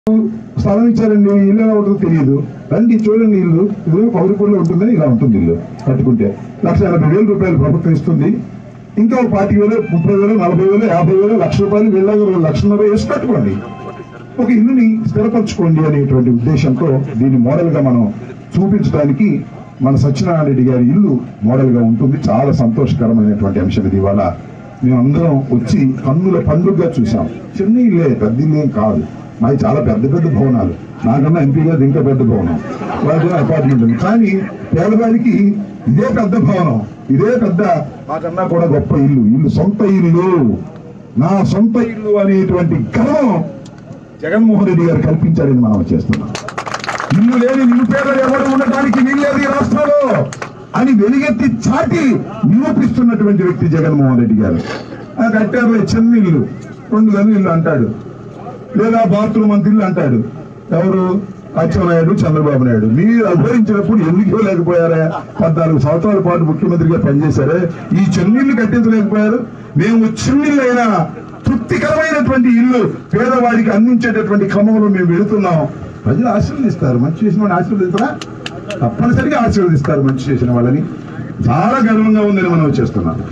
స్థలం ఇచ్చారండి ఇల్లు ఎలా ఉంటుందో తెలియదు రండి చూడండి ఇల్లు ఇదే పౌరిపూర్లో ఉంటుందని ఇలా ఉంటుంది ఇల్లు కట్టుకుంటే లక్ష ఎనభై వేల రూపాయలు ప్రభుత్వం ఇస్తుంది ఇంకా ఒక పాతిక వేలు ముప్పై వేలు నలభై వేలు యాభై వేలు లక్ష రూపాయలు వీళ్ళ లక్షన్నర వేసి కట్టుకోండి ఒక ఇల్లుని స్థిరపరచుకోండి అనేటువంటి ఉద్దేశంతో దీన్ని మోడల్ గా మనం చూపించడానికి మన సత్యనారాయణ రెడ్డి గారి ఇల్లు మోడల్ గా ఉంటుంది చాలా సంతోషకరమైనటువంటి అంశం ఇది ఇవాళ మేమందరం వచ్చి కన్నుల పండుగగా చూసాం చిన్న ఇల్లే పెద్ద ఇల్లేం కాదు మాది చాలా పెద్ద పెద్ద భవనాలు నాకన్నా ఎంపీ గారు ఇంకా పెద్ద భవనం వాళ్ళ అపార్ట్మెంట్ ఉంది కానీ పేదవారికి ఇదే పెద్ద భవనం ఇదే పెద్ద మాకన్నా కూడా గొప్ప ఇల్లు ఇల్లు సొంత ఇల్లు నా సొంత ఇల్లు అనేటువంటి గర్వం జగన్మోహన్ రెడ్డి గారు కల్పించారని మనం చేస్తున్నాం ఇల్లు లేని నిరుపేదలు ఎవరు ఉండటానికి వీల్లేదు ఈ రాష్ట్రంలో అని వెలుగెత్తి చాటి నిరూపిస్తున్నటువంటి వ్యక్తి జగన్మోహన్ రెడ్డి గారు ఆ కట్టారు చిన్న ఇల్లు రెండు గదులు ఇల్లు అంటాడు లేదా బాత్రూమ్ అంత ఇల్లు అంటాడు ఎవరు అచ్చెన్నాయుడు చంద్రబాబు నాయుడు మీరు అభివరించినప్పుడు ఎందుకు ఇవ్వలేకపోయారా పద్నాలుగు సంవత్సరాల పాటు ముఖ్యమంత్రిగా పనిచేశారే ఈ చెన్నిళ్ళు కట్టించలేకపోయారు మేము చిన్నిళ్ళైనా తృప్తికరమైనటువంటి ఇల్లు పేదవాడికి అందించేటటువంటి క్రమంలో మేము వెళుతున్నాం ప్రజలు ఆశీర్వదిస్తారు మంచి చేసిన వాడిని ఆశీర్వదిస్తారా తప్పనిసరిగా ఆశీర్వదిస్తారు మంచి చేసిన వాళ్ళని చాలా గర్వంగా ఉందని మనం చేస్తున్నాం